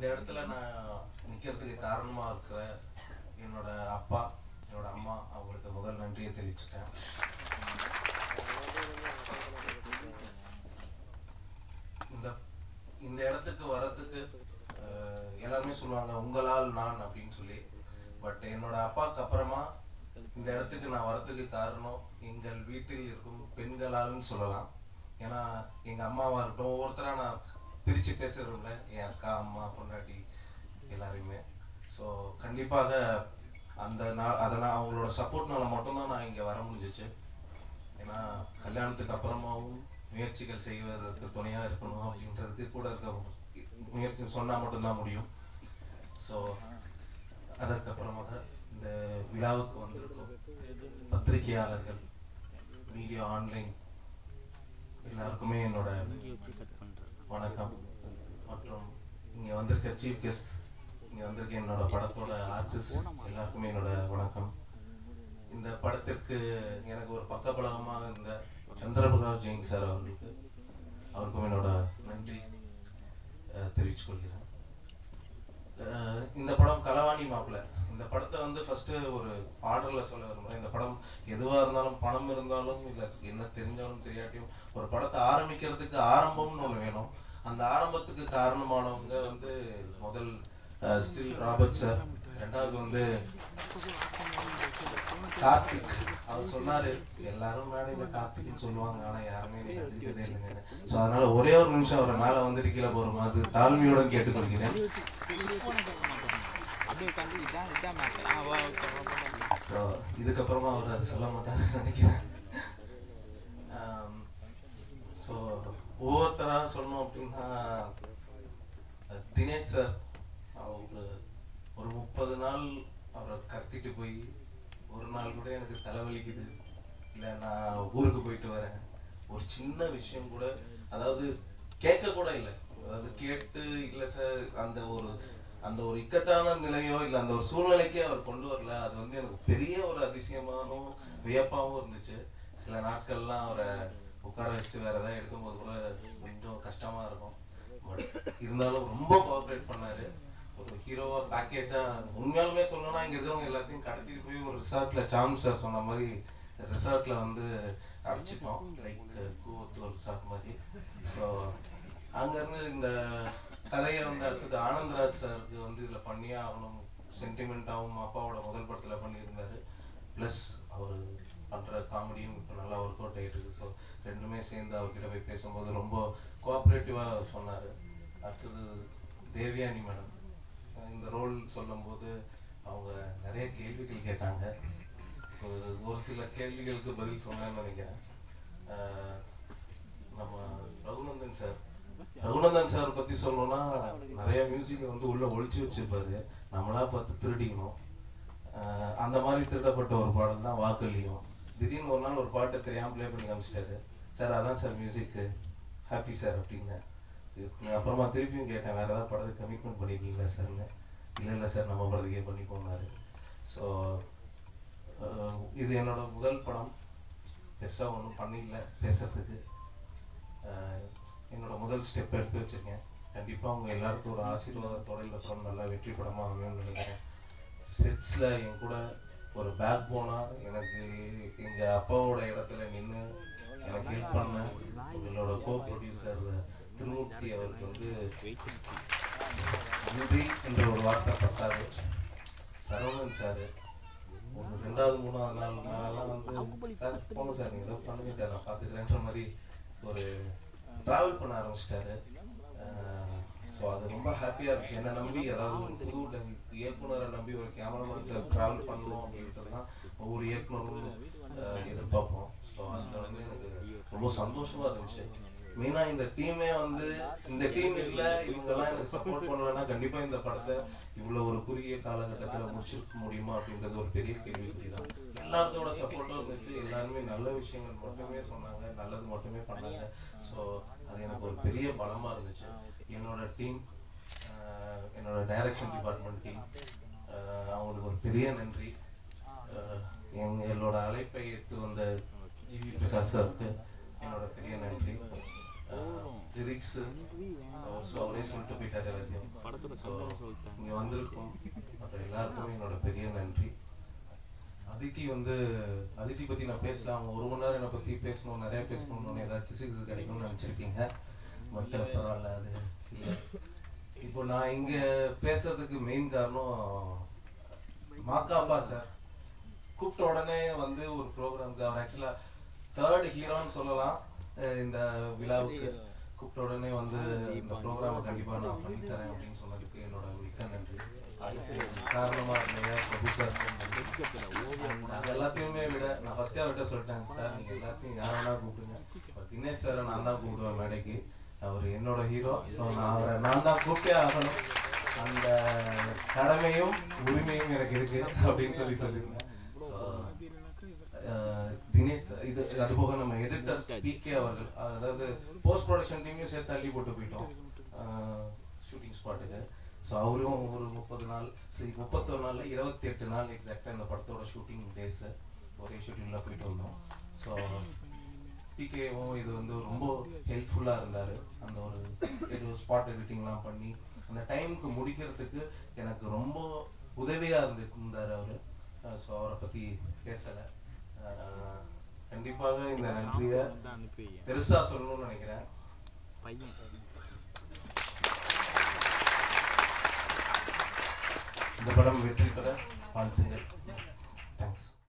இடத்துல நான் நிக்கிறதுக்கு காரணமா இருக்கிற என்னோட அப்பா என்னோட அம்மா அவங்களுக்கு முதல் நன்றியை தெரிவிச்சுட்டேன் இந்த இந்த இடத்துக்கு வரதுக்கு அஹ், எல்லாருமே சொல்லுவாங்க உங்களால் நான் அப்படின்னு சொல்லி பட் என்னோட அப்பாவுக்கு அப்புறமா இந்த இடத்துக்கு நான் வரதுக்கு காரணம் எங்கள் வீட்டில் இருக்கும் பெண்களால்னு சொல்லலாம் ஏன்னா எங்க அம்மாவா இருக்கட்டும் ஒவ்வொருத்தரா நான் பிரிச்சு பேசுறதில்ல என் அக்கா அம்மா பொண்டாட்டி எல்லாரையுமே ஸோ கண்டிப்பாக அந்த நாள் அதனால் அவங்களோட சப்போர்ட்னால மட்டும்தான் நான் இங்கே வர முடிஞ்சிச்சு ஏன்னா கல்யாணத்துக்கு அப்புறமாவும் முயற்சிகள் செய்வதற்கு துணையா இருக்கணும் அப்படின்றதுக்கு கூட இருக்க முயற்சி சொன்னா மட்டும்தான் முடியும் ஸோ அதற்கு அப்புறமாக இந்த விழாவுக்கு வந்திருக்கும் பத்திரிகையாளர்கள் மீடியா ஆன்லைன் எல்லாருக்குமே என்னோட வணக்கம் மற்றும் இங்க வந்திருக்க சீஃப் கெஸ்ட் இங்க வந்திருக்க என்னோட படத்தோட ஆர்டிஸ்ட் எல்லாருக்குமே என்னோட வணக்கம் இந்த படத்திற்கு எனக்கு ஒரு பக்கபலகமாக இருந்த சந்திரபிரகாஷ் ஜெயின் சார் அவர்களுக்கு அவருக்கும் என்னோட நன்றி அஹ், தெரிவித்துக் கொள்கிறேன் அஹ், இந்த படம் களவாணி மாப்பிள்ள இந்த படத்தை வந்து ஃபர்ஸ்ட் ஒரு ஆர்டர்ல சொல்ல விரும்புறேன் இந்த படம் எதுவா இருந்தாலும் பணம் இருந்தாலும் இல்ல என்ன தெரிஞ்சாலும் தெரியாட்டியும் ஒரு படத்தை ஆரம்பிக்கிறதுக்கு ஆரம்பம்னு ஒண்ணு வேணும் அந்த ஆரம்பத்துக்கு காரணமானவங்க வந்து முதல் ஸ்டில் ராபர்ட் சார் ரெண்டாவது வந்து கார்த்திக் அவர் சொன்னாரு எல்லாரும் மேடையில கார்த்திக்னு சொல்லுவாங்க ஆனா யாருமே என்னை கண்டுக்கவே இல்லைங்க சோ அதனால ஒரே ஒரு நிமிஷம் அவரை மேல வந்து கீழே போற மாதிரி தாழ்மையுடன் கேட்டுக்கொள்கிறேன் அப்படியே உட்காந்து இதான் இதான் மேட்டர் ஆ வா ஓகே ஸோ இதுக்கப்புறமா அவர் அது சொல்ல மாட்டாருன்னு நினைக்கிறேன் ஸோ ஒவ்வொருத்தரா சொல்லணும் அப்படின்னா அஹ், தினேஷ் சார் அவரு ஒரு முப்பது நாள் அவரை கடத்திட்டு போய் ஒரு நாள் கூட எனக்கு தலைவலிக்குது இல்லை நான் ஊருக்கு போயிட்டு வரேன் ஒரு சின்ன விஷயம் கூட அதாவது கேட்க கூட இல்லை அதாவது கேட்டு இல்லை சார் அந்த ஒரு அந்த ஒரு இக்கட்டான நிலையோ இல்லை அந்த ஒரு சூழ்நிலைக்கே அவர் கொண்டு வரல அது வந்து எனக்கு பெரிய ஒரு அதிசயமானும் வியப்பாவும் இருந்துச்சு சில நாட்கள்லாம் அவரை உட்கார வச்சுட்டு வேற ஏதாவது எடுக்கும்போது கூட கொஞ்சம் கஷ்டமா இருக்கும் பட் இருந்தாலும் ரொம்ப கோஆப்ரேட் பண்ணாரு ஒரு ஹீரோவா பேக்கேஜா உண்மையாலுமே சொல்லணும்னா இங்க இருக்கிறவங்க எல்லாத்தையும் கடத்திட்டு போய் ஒரு ரிசார்ட்ல சாம் சார் சொன்ன மாதிரி ரிசார்ட்ல வந்து அடிச்சிட்டோம் லைக் கூவத்தூர் ரிசார்ட் மாதிரி ஸோ அங்க இருந்து இந்த கதையை வந்து அடுத்தது ஆனந்தராஜ் சாருக்கு வந்து இதுல பண்ணியே ஆகணும் சென்டிமெண்ட்டாகவும் அப்பாவோட முதல் படத்துல பண்ணியிருந்தாரு ப்ளஸ் அவர் பண்ற காமெடியும் இப்போ நல்லா ஒர்க் அவுட் ஆகிட்டு இருக்கு ஸோ ரெண்டுமே சேர்ந்து அவர்கிட்ட போய் பேசும்போது ரொம்ப கோஆப்ரேட்டிவா சொன்னாரு அடுத்தது தேவியானி மேடம் இந்த ரோல் சொல்லும்போது அவங்க நிறைய கேள்விகள் கேட்டாங்க ஒரு ஒரு சில கேள்விகளுக்கு பதில் சொன்னேன்னு நினைக்கிறேன் ஆஹ் நம்ம ரகுநந்தன் சார் ரகுநந்தன் சார் பத்தி சொல்லணும்னா நிறைய மியூசிக் வந்து உள்ள ஒளிச்சு வச்சிருப்பாரு நம்மளா பார்த்து திருடிக்கணும் ஆஹ் அந்த மாதிரி திருடப்பட்ட ஒரு பாடல் தான் வாக்களியும் திடீர்னு ஒரு நாள் ஒரு பாட்டை தெரியாம ப்ளே பண்ணி காமிச்சிட்டாரு சார் அதான் சார் மியூசிக் ஹாப்பி சார் அப்படின்னு இதுக்கு அப்புறமா திருப்பியும் கேட்டேன் வேற ஏதாவது படத்துக்கு கமிட்மெண்ட் பண்ணிருக்கீங்களா சார்னு இல்லை இல்லை சார் நம்ம படத்துக்கே பண்ணி போனாரு ஸோ இது என்னோட முதல் படம் பெருசா ஒன்றும் பண்ணிடல பேசுறதுக்கு ஆஹ் என்னோட முதல் ஸ்டெப் எடுத்து வச்சிருக்கேன் கண்டிப்பா உங்க எல்லாருக்கும் ஒரு ஆசீர்வாதத்தோட இந்த படம் நல்லா வெற்றி படமா அமையும்னு நினைக்கிறேன் செட்ஸ்ல என் கூட ஒரு பேக் போனா எனக்கு எங்க அப்பாவோட இடத்துல நின்று எனக்கு ஹெல்ப் பண்ண உங்களோட கோ ப்ரொடியூசர் திருமூர்த்தி அவருக்கு வந்து நன்றி என்ற ஒரு வார்த்தை பத்தாது சரவணன் சார் ஒரு ரெண்டாவது மூணாவது நாள் மேலாம் வந்து சார் போங்க சார் நீங்க ஏதோ பண்ணுங்க சார் நான் பாத்துக்கிறேன்ற மாதிரி ஒரு டிராவல் பண்ண ஆரம்பிச்சிட்டாரு ஸோ அது ரொம்ப ஹாப்பியா இருந்துச்சு என்ன நம்பி அதாவது ஒரு புது ட- இயக்குனரை நம்பி ஒரு கேமராமேன் சார் டிராவல் பண்ணணும் அப்படின்றது தான் ஒவ்வொரு இயக்குனரும் அஹ், எதிர்பார்ப்போம் ஸோ அது வந்து எனக்கு ரொம்ப சந்தோஷமா இருந்துச்சு மெயினா இந்த டீமே வந்து இந்த டீம் இல்ல இவங்க எல்லாம் எனக்கு சப்போர்ட் பண்ணலன்னா கண்டிப்பா இந்த படத்தை இவ்வளவு ஒரு குறுகிய காலகட்டத்துல முடிச்சிருக்க முடியுமா அப்படின்றது ஒரு பெரிய கேள்விக்குறி தான் எல்லாத்தோட சப்போர்ட்டும் இருந்துச்சு எல்லாருமே நல்ல விஷயங்கள் மட்டுமே சொன்னாங்க நல்லது மட்டுமே பண்ணாங்க ஸோ அது எனக்கு ஒரு பெரிய பலமா இருந்துச்சு என்னோட டீம் என்னோட டைரக்ஷன் டிபார்ட்மெண்ட் டீம் அவங்களுக்கு ஒரு பெரிய நன்றி அஹ், எங்களோட அழைப்பை ஏற்று வந்த ஜிவி பிரகாஷ் சாருக்கு என்னோட பெரிய நன்றி அஹ், லிரிக்ஸ் அவரே சொல்லிட்டு போயிட்டாரு எல்லாத்தையும் படத்தோட ஸோ கண்டென்ட் சொல்லிட்டாங்க இங்கே வந்திருக்கோம் மற்ற எல்லாருக்குமே என்னோட பெரிய நன்றி அதித்தி வந்து அதித்தி பத்தி நான் பேசலாம் அவங்க ஒரு மணி நேரம் என்னை பத்தி பேசணும் நிறைய பேசணும்னு ஏதாவது பிசிக்ஸ் கிடைக்கும்னு நினைச்சிருப்பீங்க பட் பரவாயில்ல அது இல்ல. இப்போ நான் இங்க பேசுறதுக்கு மெயின் காரணம் மாக்காப்பா சார் கூப்பிட்ட உடனே வந்து ஒரு ப்ரோக்ராம்க்கு அவர் ஆக்சுவலா தேர்ட் ஹீரோன்னு சொல்லலாம் அஹ் இந்த விழாவுக்கு கூப்பிட்ட உடனே வந்து இந்த ப்ரோக்ராமை கண்டிப்பா நான் பண்ணி தரேன் அப்படின்னு சொன்னதுக்கு என்னோட மிக்க நன்றி அதுக்கு காரணமா இருந்தீங்க பிரபு சார் அது எல்லாத்தையுமே விட நான் ஃபர்ஸ்டே அவர்கிட்ட சொல்லிட்டேன் சார் நீங்க எல்லாத்தையும் யார் வேணா கூப்பிடுங்க but தினேஷ் சாரை நான் தான் கூப்பிடுவேன் மேடைக்கு அவர் என்னோட ஹீரோ ஸோ நான் அவரை நான் தான் கூப்பிட்டே ஆகணும் அந்த கடமையும் உரிமையும் எனக்கு இருக்கு அப்படின்னு சொல்லி சொல்லியிருந்தேன் ஸோ தினேஷ் இது அது போக நம்ம எடிட்டர் பிகே அவர்கள் அதாவது போஸ்ட் ப்ரொடக்ஷன் டீமையும் சேர்த்து தள்ளி போட்டு போயிட்டோம் ஷூட்டிங் ஸ்பாட்டுக்கு ஸோ அவரும் ஒரு முப்பது நாள் சரி முப்பத்தொரு நாள்ல இருபத்தி எட்டு நாள் எக்ஸாக்டாக இந்த படத்தோட ஷூட்டிங் டேஸ் ஒரே ஷூட்டிங்கில் போயிட்டு வந்தோம் ஸோ பிகேவும் இது வந்து ரொம்ப ஹெல்ப்ஃபுல்லாக இருந்தார் அந்த ஒரு இது ஸ்பாட் எடிட்டிங்லாம் பண்ணி அந்த டைமுக்கு முடிக்கிறதுக்கு எனக்கு ரொம்ப உதவியாக இருந்து இருந்தார் அவர் ஸோ அவரை பற்றி பேசலை கண்டிப்பாக இந்த நன்றியை தான் அனுப்பி வைங்க. பெருசா சொல்லணும்னு நினைக்கிறேன் பையன் இந்த படம் வெற்றி பெற வாழ்த்துங்கள்